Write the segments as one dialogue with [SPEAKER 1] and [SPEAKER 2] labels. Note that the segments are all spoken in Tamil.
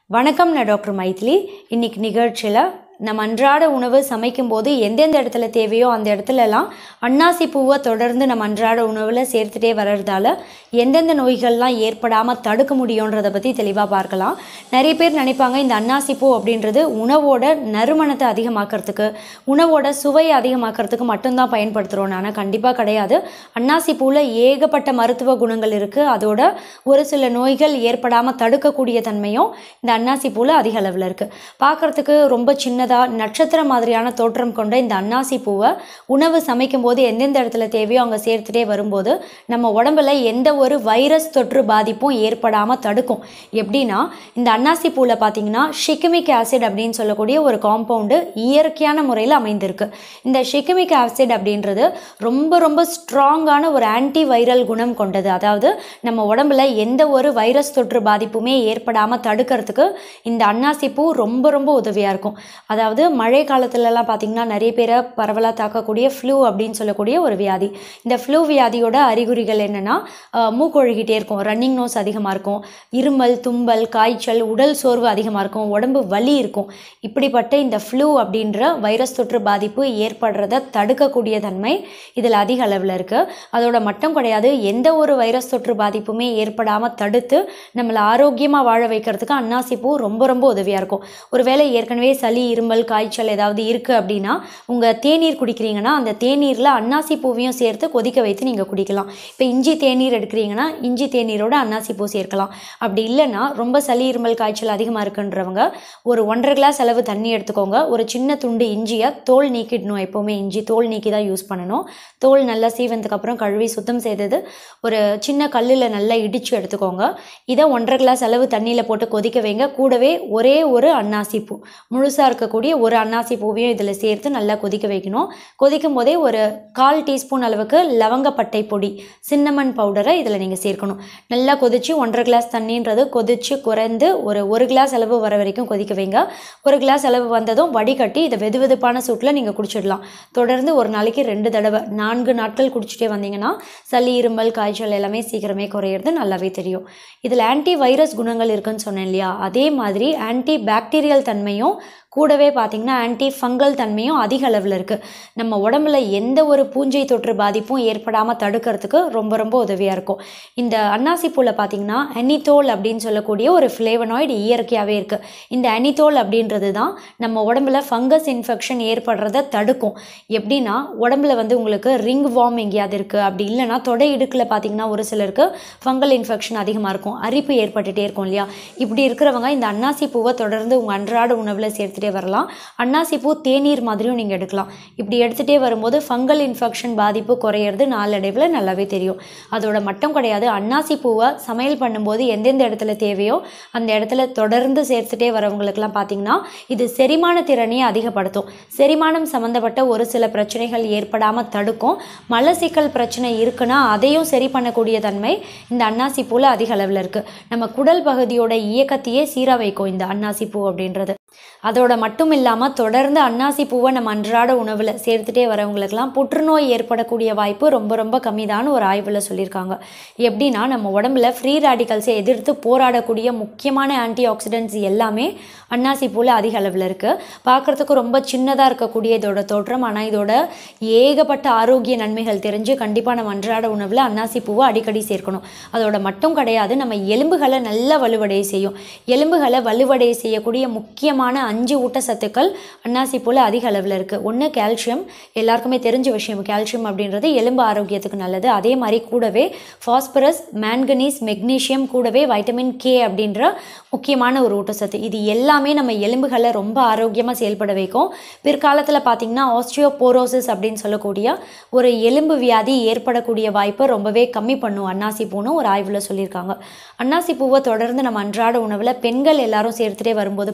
[SPEAKER 1] வணக்கம் நான் டாக்டர் மைத்லி இன்னைக்கு நிகழ்ச்சியில் நம்ம அன்றாட உணவு சமைக்கும்போது எந்தெந்த இடத்துல தேவையோ அந்த இடத்துலலாம் அன்னாசி பூவை தொடர்ந்து நம்ம அன்றாட உணவில் சேர்த்துட்டே வர்றதால எந்தெந்த நோய்கள்லாம் ஏற்படாமல் தடுக்க முடியுன்றதை பற்றி தெளிவாக பார்க்கலாம் நிறைய பேர் நினைப்பாங்க இந்த அன்னாசி பூ அப்படின்றது உணவோட நறுமணத்தை அதிகமாக்கிறதுக்கு உணவோட சுவையை அதிகமாக்கிறதுக்கு மட்டும்தான் பயன்படுத்துகிறோம் ஆனால் கண்டிப்பாக கிடையாது அன்னாசி பூவில் ஏகப்பட்ட மருத்துவ குணங்கள் இருக்குது அதோட ஒரு சில நோய்கள் ஏற்படாமல் தடுக்கக்கூடிய தன்மையும் இந்த அன்னாசி பூவில் அதிக அளவில் இருக்குது பார்க்குறதுக்கு ரொம்ப சின்னதாக நட்சத்திர மாதிரியான தோற்றம் கொண்ட இந்த அன்னாசி பூவை உணவு சமைக்கும் போது எந்தெந்த இடத்துல தேவையோ அங்கே சேர்த்துட்டே வரும்போது நம்ம உடம்புல எந்த ஒரு வைரஸ் தொற்று பாதிப்பும் ஏற்படாமல் தடுக்கும் எப்படின்னா இந்த அன்னாசி பூவில் பார்த்தீங்கன்னா ஷிகமிக் ஆசிட் அப்படின்னு சொல்லக்கூடிய ஒரு காம்பவுண்டு இயற்கையான முறையில் அமைந்திருக்கு இந்த ஷிகமிக் ஆசிட் அப்படின்றது ரொம்ப ரொம்ப ஸ்ட்ராங்கான ஒரு ஆன்டி வைரல் குணம் கொண்டது அதாவது நம்ம உடம்புல எந்த ஒரு வைரஸ் தொற்று பாதிப்புமே ஏற்படாமல் தடுக்கிறதுக்கு இந்த அன்னாசி பூ ரொம்ப ரொம்ப உதவியாக இருக்கும் அதாவது மழை காலத்துலலாம் பார்த்திங்கன்னா நிறைய பேரை பரவலாக தாக்கக்கூடிய ஃப்ளூ அப்படின்னு சொல்லக்கூடிய ஒரு வியாதி இந்த ஃப்ளூ வியாதியோட அறிகுறிகள் என்னென்னா மூக்கொழுகிட்டே இருக்கும் ரன்னிங் நோஸ் அதிகமாக இருக்கும் இருமல் தும்பல் காய்ச்சல் உடல் சோர்வு அதிகமாக இருக்கும் உடம்பு வலி இருக்கும் இப்படிப்பட்ட இந்த ஃப்ளூ அப்படின்ற வைரஸ் தொற்று பாதிப்பு ஏற்படுறத தடுக்கக்கூடிய தன்மை இதில் அதிக அளவில் இருக்குது அதோட மட்டும் கிடையாது எந்த ஒரு வைரஸ் தொற்று பாதிப்புமே ஏற்படாமல் தடுத்து நம்மளை ஆரோக்கியமாக வாழ வைக்கிறதுக்கு அன்னாசி பூ ரொம்ப ரொம்ப உதவியாக இருக்கும் ஒருவேளை ஏற்கனவே சளி இருமல் காய்ச்சல் ஏதாவது இருக்குது அப்படின்னா உங்கள் தேநீர் குடிக்கிறீங்கன்னா அந்த தேநீரில் அன்னாசி பூவையும் சேர்த்து கொதிக்க வைத்து நீங்கள் குடிக்கலாம் இப்போ இஞ்சி தேநீர் எடுக்கிறீங்கன்னா இஞ்சி தேநீரோட அன்னாசி பூ சேர்க்கலாம் அப்படி இல்லைன்னா ரொம்ப சளி இருமல் காய்ச்சல் அதிகமாக இருக்குன்றவங்க ஒரு ஒன்றரை கிளாஸ் அளவு தண்ணி எடுத்துக்கோங்க ஒரு சின்ன துண்டு இஞ்சியை தோல் நீக்கிடணும் எப்போவுமே இஞ்சி தோல் நீக்கி தான் யூஸ் பண்ணணும் தோல் நல்லா சீவனதுக்கப்புறம் கழுவி சுத்தம் செய்தது ஒரு சின்ன கல்லில் நல்லா இடித்து எடுத்துக்கோங்க இதை ஒன்றரை கிளாஸ் அளவு தண்ணியில் போட்டு கொதிக்க வைங்க கூடவே ஒரே ஒரு அன்னாசி பூ முழுசாக இருக்கக்கூடிய ஒரு அன்னாசி பூவையும் இதில் சேர்த்து நல்லா கொதிக்க வைக்கணும் கொதிக்கும் போதே ஒரு கால் டீஸ்பூன் அளவுக்கு லவங்கப்பட்டை பொடி சின்னமன் பவுடரை இதில் நீங்கள் சேர்க்கணும் நல்லா கொதித்து ஒன்றரை கிளாஸ் தண்ணின்றது கொதித்து குறைந்து ஒரு ஒரு கிளாஸ் அளவு வர வரைக்கும் கொதிக்க வைங்க ஒரு கிளாஸ் அளவு வந்ததும் வடிகட்டி இதை வெது வெதுப்பான சூட்டில் நீங்கள் குடிச்சிடலாம் தொடர்ந்து ஒரு நாளைக்கு ரெண்டு தடவை நான்கு நாட்கள் குடிச்சிட்டே வந்தீங்கன்னா சளி இருமல் காய்ச்சல் எல்லாமே சீக்கிரமே குறையிறது நல்லாவே தெரியும் இதில் ஆன்டி வைரஸ் குணங்கள் இருக்குன்னு சொன்னேன் இல்லையா அதே மாதிரி ஆன்டி பாக்டீரியல் தன்மையும் கூடவே பார்த்திங்கன்னா ஆன்டி ஃபங்கல் தன்மையும் அதிக அளவில் இருக்குது நம்ம உடம்புல எந்த ஒரு பூஞ்சை தொற்று பாதிப்பும் ஏற்படாமல் தடுக்கிறதுக்கு ரொம்ப ரொம்ப உதவியாக இருக்கும் இந்த அன்னாசி பூவில் பார்த்திங்கன்னா அனித்தோல் அப்படின்னு சொல்லக்கூடிய ஒரு ஃப்ளேவனாய்டு இயற்கையாகவே இருக்குது இந்த அனித்தோல் அப்படின்றது தான் நம்ம உடம்புல ஃபங்கஸ் இன்ஃபெக்ஷன் ஏற்படுறத தடுக்கும் எப்படின்னா உடம்புல வந்து உங்களுக்கு ரிங் வார்ம் எங்கேயாவது இருக்குது அப்படி இல்லைன்னா தொடை இடுக்கில் பார்த்திங்கன்னா ஒரு சிலருக்கு ஃபங்கல் இன்ஃபெக்ஷன் அதிகமாக இருக்கும் அரிப்பு ஏற்பட்டுகிட்டே இருக்கும் இல்லையா இப்படி இருக்கிறவங்க இந்த அன்னாசி பூவை தொடர்ந்து உங்கள் அன்றாட உணவில் சேர்த்துட்டு எடுத்துகிட்டே வரலாம் அன்னாசி பூ தேநீர் மாதிரியும் நீங்கள் எடுக்கலாம் இப்படி எடுத்துகிட்டே வரும்போது ஃபங்கல் இன்ஃபெக்ஷன் பாதிப்பு குறையிறது நாளடைவில் நல்லாவே தெரியும் அதோட மட்டும் கிடையாது அன்னாசி பூவை சமையல் பண்ணும்போது எந்தெந்த இடத்துல தேவையோ அந்த இடத்துல தொடர்ந்து சேர்த்துட்டே வரவங்களுக்குலாம் பார்த்தீங்கன்னா இது செரிமான திறனையை அதிகப்படுத்தும் செரிமானம் சம்மந்தப்பட்ட ஒரு சில பிரச்சனைகள் ஏற்படாமல் தடுக்கும் மலசிக்கல் பிரச்சனை இருக்குன்னா அதையும் சரி பண்ணக்கூடிய தன்மை இந்த அன்னாசி பூவில் அதிக அளவில் இருக்குது நம்ம குடல் பகுதியோட இயக்கத்தையே சீராக வைக்கும் இந்த அன்னாசி பூ அப்படின்றது அதோட மட்டும் இல்லாமல் தொடர்ந்து அன்னாசி பூவை நம்ம அன்றாட உணவில் சேர்த்துட்டே வரவங்களுக்கெல்லாம் புற்றுநோய் ஏற்படக்கூடிய வாய்ப்பு ரொம்ப ரொம்ப கம்மிதான்னு ஒரு ஆய்வில் சொல்லியிருக்காங்க எப்படின்னா நம்ம உடம்புல ஃப்ரீ ரேடிக்கல்ஸை எதிர்த்து போராடக்கூடிய முக்கியமான ஆன்டி ஆக்சிடென்ட்ஸ் எல்லாமே அன்னாசி பூவில் அதிக அளவில் இருக்குது பார்க்குறதுக்கு ரொம்ப சின்னதாக இருக்கக்கூடிய இதோட தோற்றம் ஆனால் இதோட ஏகப்பட்ட ஆரோக்கிய நன்மைகள் தெரிஞ்சு கண்டிப்பாக நம்ம அன்றாட உணவில் அன்னாசி பூவை அடிக்கடி சேர்க்கணும் அதோட மட்டும் கிடையாது நம்ம எலும்புகளை நல்லா வலுவடைய செய்யும் எலும்புகளை வலுவடைய செய்யக்கூடிய முக்கியமான அஞ்சு ஊட்டச்சத்துக்கள் அன்னாசி போல் அதிக அளவில் இருக்குது ஒன்று கால்சியம் எல்லாருக்குமே தெரிஞ்ச விஷயம் கால்சியம் அப்படின்றது எலும்பு ஆரோக்கியத்துக்கு நல்லது அதே மாதிரி கூடவே ஃபாஸ்பரஸ் மேங்கனீஸ் மெக்னீஷியம் கூடவே வைட்டமின் கே அப்படின்ற முக்கியமான ஒரு ஊட்டச்சத்து இது எல்லாமே நம்ம எலும்புகளை ரொம்ப ஆரோக்கியமாக செயல்பட வைக்கும் பிற்காலத்தில் பார்த்திங்கன்னா ஆஸ்ட்ரியோபோரோசிஸ் அப்படின்னு சொல்லக்கூடிய ஒரு எலும்பு வியாதி ஏற்படக்கூடிய வாய்ப்பை ரொம்பவே கம்மி பண்ணும் அன்னாசி பூன்னு ஒரு ஆய்வில் சொல்லியிருக்காங்க அன்னாசி பூவை தொடர்ந்து நம்ம அன்றாட உணவில் பெண்கள் எல்லாரும் சேர்த்துட்டே வரும்போது பார்த்திங்கன்னா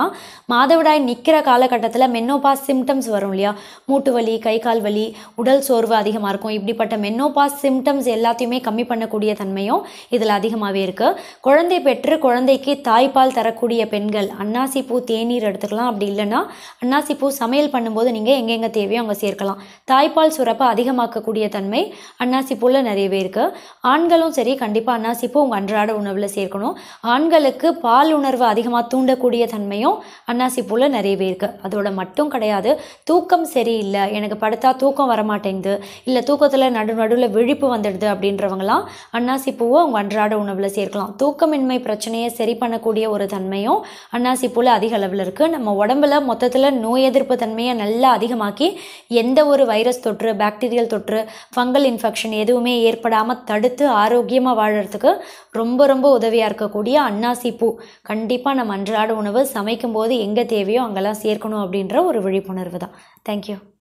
[SPEAKER 1] மாதவிடாய் நிற்கிற காலகட்டத்தில் மென்னோபாஸ் சிம்டம்ஸ் வரும் இல்லையா மூட்டு வலி கை கால் வலி உடல் சோர்வு அதிகமாக இருக்கும் இப்படிப்பட்ட மென்னோபாஸ் சிம்டம்ஸ் எல்லாத்தையுமே கம்மி பண்ணக்கூடிய தன்மையும் இதில் அதிகமாகவே இருக்குது குழந்தை பெற்று குழந்தைக்கு தாய்ப்பால் தரக்கூடிய பெண்கள் அன்னாசி பூ தேநீர் எடுத்துக்கலாம் அப்படி இல்லைன்னா அன்னாசி பூ சமையல் பண்ணும்போது நீங்கள் எங்கெங்கே தேவையோ அங்கே சேர்க்கலாம் தாய்ப்பால் சுரப்பை அதிகமாக்கக்கூடிய தன்மை அன்னாசி பூவில் நிறையவே இருக்குது ஆண்களும் சரி கண்டிப்பாக அன்னாசி பூ உங்கள் அன்றாட உணவில் சேர்க்கணும் ஆண்களுக்கு பால் உணர்வு அதிகமாக தூண்டக்கூடிய தன்மையும் அன்னாசி பூவில் நிறையவே இருக்குது அதோட மட்டும் கிடையாது தூக்கம் சரியில்லை எனக்கு படுத்தா தூக்கம் வரமாட்டேங்குது இல்லை தூக்கத்தில் நடு நடுவில் விழிப்பு வந்துடுது அப்படின்றவங்களாம் அன்னாசி பூவை உங்கள் அன்றாட உணவில் சேர்க்கலாம் தூக்கமின்மை பிரச்சனையை சரி பண்ணக்கூடிய ஒரு தன்மையும் அன்னாசி பூவில் அதிக அளவில் இருக்குது நம்ம உடம்புல மொத்தத்தில் நோய் எதிர்ப்பு தன்மையை நல்லா அதிகமாக்கி எந்த ஒரு வைரஸ் தொற்று பாக்டீரியல் தொற்று ஃபங்கல் இன்ஃபெக்ஷன் எதுவுமே ஏற்படாமல் தடுத்து ஆரோக்கியமாக வாழறதுக்கு ரொம்ப ரொம்ப உதவியாக இருக்கக்கூடிய அன்னாசி பூ கண்டிப்பாக நம்ம அன்றாட உணவு சமைக்கும் போது எங்கே தேவையோ அங்கெல்லாம் சேர்க்கணும் அப்படின்ற ஒரு விழிப்புணர்வு தான் தேங்க்யூ